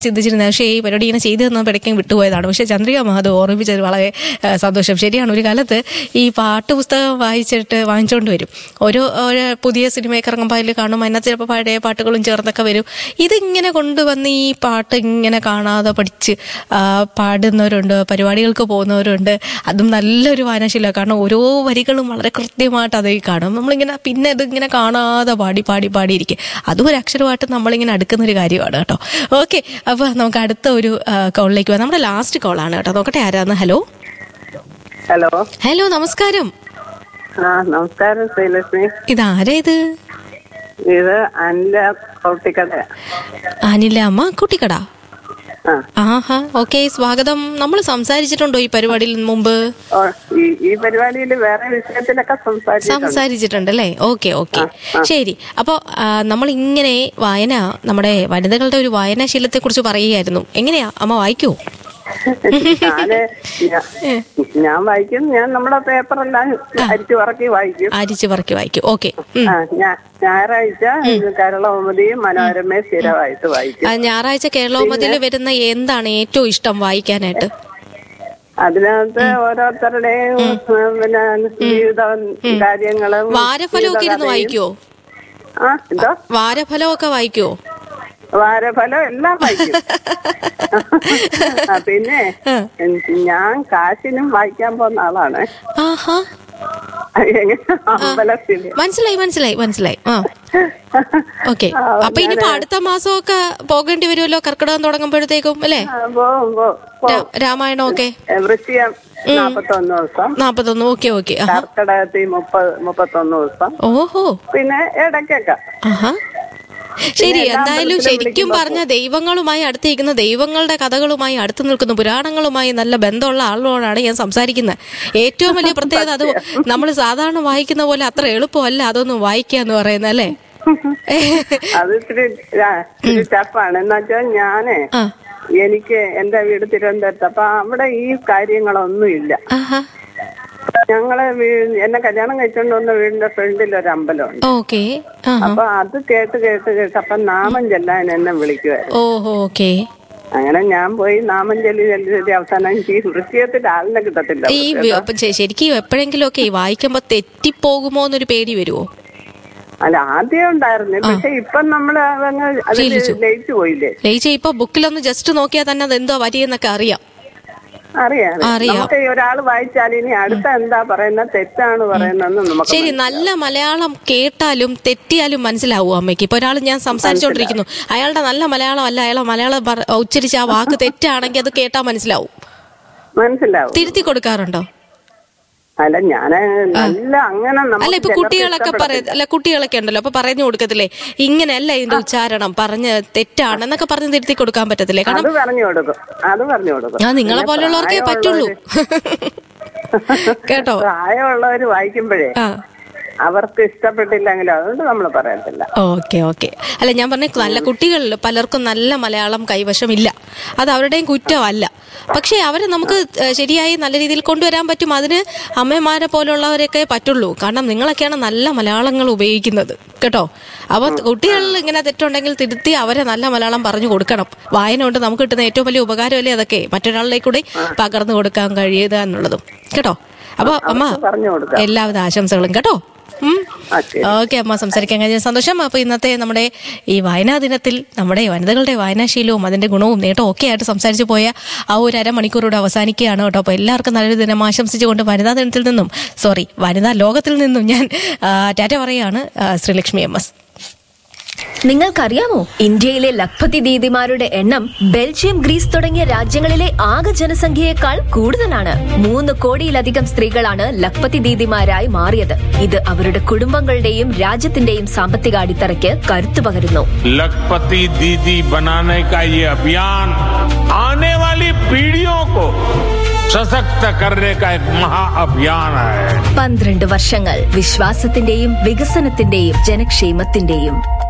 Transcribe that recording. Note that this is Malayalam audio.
ചിന്തിച്ചിരുന്നത് പക്ഷേ ഈ പരിപാടി ഇങ്ങനെ ചെയ്തു തന്ന ഇടയ്ക്കും വിട്ടുപോയതാണ് പക്ഷേ ചന്ദ്രിക മഹാദേവ് ഓർമ്മിപ്പിച്ചത് വളരെ ആ, സന്തോഷം ശരിയാണ് ഒരു കാലത്ത് ഈ പാട്ട് പുസ്തകം വായിച്ചിട്ട് വാങ്ങിച്ചുകൊണ്ട് വരും ഓരോ ഓരോ പുതിയ സിനിമയൊക്കെ ഇറങ്ങുമ്പോൾ അതിൽ കാണും അതിനകത്ത് ചിലപ്പോൾ പഴയ പാട്ടുകളും ചേർന്നൊക്കെ വരും ഇതിങ്ങനെ കൊണ്ടുവന്ന് ഈ പാട്ട് ഇങ്ങനെ കാണാതെ പഠിച്ച് ആ, പാടുന്നവരുണ്ട് പരിപാടികൾക്ക് പോകുന്നവരുണ്ട് അതും നല്ലൊരു വായനാശീലമാണ് കാരണം ഓരോ വരികളും വളരെ കൃത്യമായിട്ട് അതിൽ കാണും നമ്മളിങ്ങനെ പിന്നെ ഇതിങ്ങനെ കാണാതെ പാടി പാടി പാടിയിരിക്കും അതും ഒരു അക്ഷരമായിട്ട് നമ്മളിങ്ങനെ അടുക്കുന്ന ഒരു കാര്യമാണ് കേട്ടോ ഓക്കെ അപ്പോൾ നമുക്ക് അടുത്ത ഒരു കോളിലേക്ക് പോകാം നമ്മുടെ ലാസ്റ്റ് കോളാണ് കേട്ടോ നോക്കട്ടെ ആരാന്ന് ഹലോ ഹലോ ഹലോ നമസ്കാരം ആ നമസ്കാരം ശ്രീലക്ഷ്മി ഇതാരാ ഇത് ഇത് അനില കൗട്ടിക്കട അനില അമ്മ കുട്ടിക്കട ആ ആഹാ ഓക്കെ സ്വാഗതം നമ്മൾ സംസാരിച്ചിട്ടുണ്ടോ ഈ പരിപാടിയിൽ മുമ്പ് ഓ, ഈ ഈ പരിപാടിയിൽ വേറെ വിഷയത്തിലൊക്കെ സംസാരിച്ചു സംസാരിച്ചിട്ടുണ്ട് അല്ലേ ഓക്കെ ഓക്കെ ശരി അപ്പോൾ നമ്മൾ ഇങ്ങനെ വായന നമ്മുടെ വനിതകളുടെ ഒരു വായനാശീലത്തെ കുറിച്ച് പറയുകയായിരുന്നു എങ്ങനെയാ അമ്മ വായിക്കുവോ ഞാന് ഞാ- ഞാൻ വായിക്കും ഞാൻ നമ്മുടെ പേപ്പറെല്ലാം അരിച്ചു പറക്കി വായിക്കും അരിച്ചു പറക്കി വായിക്കും ഓക്കെ ആ ഞാ- ഞായറാഴ്ച കേരളകൗമുദിയും മനോരമയും സ്ഥിരമായിട്ട് വായിക്കും ഞായറാഴ്ച കേരളോമതിയിൽ വരുന്ന എന്താണ് ഏറ്റവും ഇഷ്ടം വായിക്കാനായിട്ട് അതിനകത്ത് ഓരോരുത്തരുടെയും ഉം, പിന്നെ ജീവിത കാര്യങ്ങളും വാരഫലമൊക്കെ ഇരുന്ന് വായിക്കുവോ ആ എന്തോ വാരഫലമൊക്കെ വായിക്കുവോ വാരഫലം എല്ലാം വായിക്കും ആ, പിന്നെ ഞാൻ കാശിനും വായിക്കാൻ പോകുന്ന ആളാണ് ആഹാ എങ്ങനെ അമ്പലത്തില് മനസ്സിലായി മനസ്സിലായി മനസ്സിലായി ആ ഓക്കെ ആ, അപ്പൊ ഇനിയിപ്പോ അടുത്ത മാസമൊക്കെ പോകേണ്ടി വരുമല്ലോ കർക്കിടകം തുടങ്ങുമ്പോഴത്തേക്കും അല്ലേ ആ, പോവും പോവും പോവും. രാ- രാമായണമൊക്കെ ഏ, വൃശ്ചികം നാപ്പത്തൊന്ന് ദിവസം നാപ്പത്തൊന്ന് ഓക്കെ ഓക്കെ ആ കർക്കിടകത്തിൽ മുപ്പത് മുപ്പത്തൊന്ന് ദിവസം ഓഹോ പിന്നെ ഇടയ്ക്കൊക്കെ ആഹാ ശരി എല്ലാ എന്തായാലും അമ്പലത്തിലും ശരിക്കും വിളിക്കുമ്പോ പറഞ്ഞ ദൈവങ്ങളുമായി അടുത്തിരിക്കുന്ന ദൈവങ്ങളുടെ കഥകളുമായി അടുത്ത് നിൽക്കുന്ന പുരാണങ്ങളുമായി നല്ല ബന്ധമുള്ള ആളോടാണ് ഞാൻ സംസാരിക്കുന്നത് ഏറ്റവും വലിയ പ്രത്യേകത അത് നമ്മൾ സാധാരണ വായിക്കുന്ന പോലെ അത്ര എളുപ്പമല്ല അതൊന്നും വായിക്കുക എന്ന് പറയുന്നത് അല്ലേ അത് ഇത്തിരി ആ, ഇത്തിരി ടഫാണ് എന്ന് വെച്ചാൽ ഞാന് ആ എനിക്ക് എന്റെ വീട് തിരുവനന്തപുരത്ത് അപ്പൊ അവിടെ ഈ കാര്യങ്ങളൊന്നും ഇല്ല ആഹാ ഞങ്ങളെ വീ- എന്നെ കല്യാണം കഴിച്ചോണ്ട് വന്ന വീടിന്റെ ഫ്രണ്ടിൽ ഒരു അമ്പലമുണ്ട് ഓക്കെ ആഹാ അപ്പൊ അത് കേട്ട് കേട്ട് കേട്ട് അപ്പൊ നാമം ചെല്ലാൻ എന്നെ വിളിക്കുമായിരുന്നു ഓഹോ ഓക്കെ അങ്ങനെ ഞാൻ പോയി നാമം ചൊല്ലി ചൊല്ലി ചൊല്ലി അവസാനം എനിക്ക് ഈ വൃത്തിയത്തിൽ ആളിനെ കിട്ടത്തില്ല ഈ വി- അപ്പൊ ശ- ശരിക്കും എപ്പോഴെങ്കിലും ഒക്കെ ഈ വായിക്കുമ്പോ തെറ്റിപ്പോകുമോ എന്നൊരു പേടി വരുമോ അല്ല ആദ്യം ഉണ്ടായിരുന്നു പക്ഷെ ഇപ്പം നമ്മള് അതങ്ങ് അതിൽ ശീലിച്ചു. ലയിച്ചു പോയില്ലേ ലയിച്ച ഇപ്പൊ ബുക്കിലൊന്ന് ജസ്റ്റ് നോക്കിയാൽ തന്നെ അത് എന്തോ വരിയെന്നൊക്കെ അറിയാം അറിയാം അറിയാം. നമുക്ക് ഈ ഒരാൾ വായിച്ചാൽ ഇനി അടുത്ത എന്താ പറയുന്നത് തെറ്റാണ് പറയുന്നതെന്ന് നമുക്ക് ശരി നല്ല മലയാളം കേട്ടാലും തെറ്റിയാലും മനസ്സിലാവും അമ്മയ്ക്ക് ഇപ്പൊ ഒരാൾ ഞാൻ സംസാരിച്ചോണ്ടിരിക്കുന്നു അയാളുടെ നല്ല മലയാളം അല്ല അയാളെ മലയാളം പറ- ഉച്ചരിച്ച ആ വാക്ക് തെറ്റാണെങ്കിൽ അത് കേട്ടാ മനസ്സിലാവും മനസ്സിലാവും തിരുത്തി കൊടുക്കാറുണ്ടോ അല്ല ഞാന് നല്ല അങ്ങനെ അല്ല നമുക്ക് ഇപ്പൊ ചിലർക്ക് കുട്ടികളൊക്കെ പറയ അല്ല കുട്ടികളൊക്കെ ഉണ്ടല്ലോ അപ്പൊ പറഞ്ഞു കൊടുക്കത്തില്ലേ ഇങ്ങനെയല്ല ഇതിന്റെ ഉച്ചാരണം പറഞ്ഞ് തെറ്റാണ് എന്നൊക്കെ പറഞ്ഞ് തിരുത്തി കൊടുക്കാൻ പറ്റത്തില്ലേ കാരണം അത് പറഞ്ഞു കൊടുക്കും അത് പറഞ്ഞു കൊടുക്കും ഞാൻ നിങ്ങളെ പോലുള്ളവർക്കേ പറ്റുള്ളൂ കേട്ടോ പ്രായമുള്ളവര് വായിക്കുമ്പോഴേ ആ അവർക്ക് ഇഷ്ടപ്പെട്ടില്ലെങ്കിലും അതുകൊണ്ട് നമ്മൾ പറയത്തില്ല ഓക്കെ ഓക്കെ അല്ല ഞാൻ പറഞ്ഞ നല്ല കുട്ടികളിൽ പലർക്കും നല്ല മലയാളം കൈവശമില്ല അത് അവരുടെയും കുറ്റമല്ല പക്ഷേ അവരെ നമുക്ക് ഏഹ്, ശരിയായി നല്ല രീതിയിൽ കൊണ്ടുവരാൻ പറ്റും അതിന് അമ്മമാരെ പോലുള്ളവരൊക്കെ പറ്റുള്ളൂ കാരണം നിങ്ങളൊക്കെയാണ് നല്ല മലയാളങ്ങൾ ഉപയോഗിക്കുന്നത് കേട്ടോ അപ്പൊ കുട്ടികളിൽ ഇങ്ങനെ തെറ്റുണ്ടെങ്കിൽ തിരുത്തി അവരെ നല്ല മലയാളം പറഞ്ഞു കൊടുക്കണം വായന കൊണ്ട് നമുക്ക് കിട്ടുന്ന ഏറ്റവും വലിയ ഉപകാരമല്ലേ അതൊക്കെ മറ്റൊരാളിലേക്ക് കൂടി പകർന്നു കൊടുക്കാൻ കഴിയുക എന്നുള്ളതും കേട്ടോ അപ്പൊ അമ്മ പറഞ്ഞു കൊടുക്കാം എല്ലാവിധ ആശംസകളും കേട്ടോ ഉം. ആ, ശരി. ഓക്കെ അമ്മ സംസാരിക്കാൻ കഴിഞ്ഞ സന്തോഷം അപ്പൊ ഇന്നത്തെ നമ്മുടെ ഈ വായനാ ദിനത്തിൽ നമ്മുടെ വനിതകളുടെ വായനാശീലവും അതിന്റെ ഗുണവും നേട്ടവും ഒക്കെ ആയിട്ട് സംസാരിച്ചു പോയ ആ ഒരു അരമണിക്കൂറോട് അവസാനിക്കുകയാണ് കേട്ടോ അപ്പൊ എല്ലാവർക്കും നല്ലൊരു ദിനം ആശംസിച്ചുകൊണ്ട് വനിതാ ദിനത്തിൽ നിന്നും സോറി വനിതാ ലോകത്തിൽ നിന്നും ഞാൻ ആ, ടാറ്റ പറയാണ് ആ, ശ്രീലക്ഷ്മി എം എസ് നിങ്ങൾക്കറിയാമോ ഇന്ത്യയിലെ ലഖ്പതി ദീദിമാരുടെ എണ്ണം ബെൽജിയം ഗ്രീസ് തുടങ്ങിയ രാജ്യങ്ങളിലെ ആകെ ജനസംഖ്യയേക്കാൾ കൂടുതലാണ് മൂന്ന് കോടിയിലധികം സ്ത്രീകളാണ് ലഖ്പതി ദീദിമാരായി മാറിയത് ഇത് അവരുടെ കുടുംബങ്ങളുടെയും രാജ്യത്തിന്റെയും സാമ്പത്തിക അടിത്തറയ്ക്ക് കരുത്തു പകരുന്നു लखपति दीदी बनाने का ये अभियान आने वाली पीढ़ियों को सशक्त करने का एक महाअभियान है പന്ത്രണ്ട് വർഷങ്ങൾ വിശ്വാസത്തിന്റെയും വികസനത്തിന്റെയും ജനക്ഷേമത്തിന്റെയും